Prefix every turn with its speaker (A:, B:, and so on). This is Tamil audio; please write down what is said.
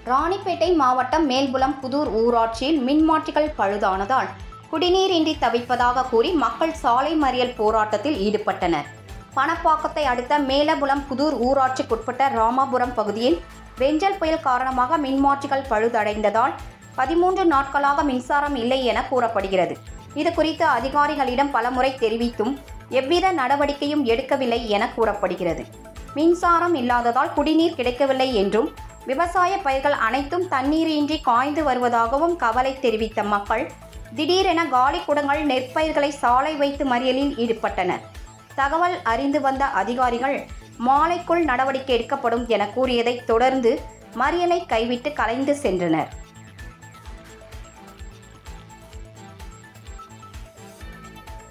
A: ராணிப்பேட்டை மாவட்டம் மேல்புலம் புதூர் ஊராட்சியில் மின்மாற்றிகள் பழுதானதால் குடிநீரின்றி தவிப்பதாக கூறி மக்கள் சாலை மறியல் போராட்டத்தில் ஈடுபட்டனர் பணப்பாக்கத்தை அடுத்த மேலபுலம் புதூர் ஊராட்சிக்குட்பட்ட ராமாபுரம் பகுதியில் வெஞ்சல் புயல் காரணமாக மின்மாற்றிகள் பழுதடைந்ததால் பதிமூன்று நாட்களாக மின்சாரம் இல்லை என கூறப்படுகிறது இது குறித்து அதிகாரிகளிடம் பலமுறை தெரிவித்தும் எவ்வித நடவடிக்கையும் எடுக்கவில்லை என கூறப்படுகிறது மின்சாரம் இல்லாததால் குடிநீர் கிடைக்கவில்லை என்றும் விவசாய பயிர்கள் அனைத்தும் தண்ணீரின்றி காய்ந்து வருவதாகவும் கவலை தெரிவித்த மக்கள் திடீரென காலி குடங்கள் நெற்பயிர்களை சாலை வைத்து மறியலில் ஈடுபட்டனர் தகவல் அறிந்து வந்த அதிகாரிகள் மாலைக்குள் நடவடிக்கை எடுக்கப்படும் என கூறியதைத் தொடர்ந்து மறியலை கைவிட்டு கலைந்து சென்றனர்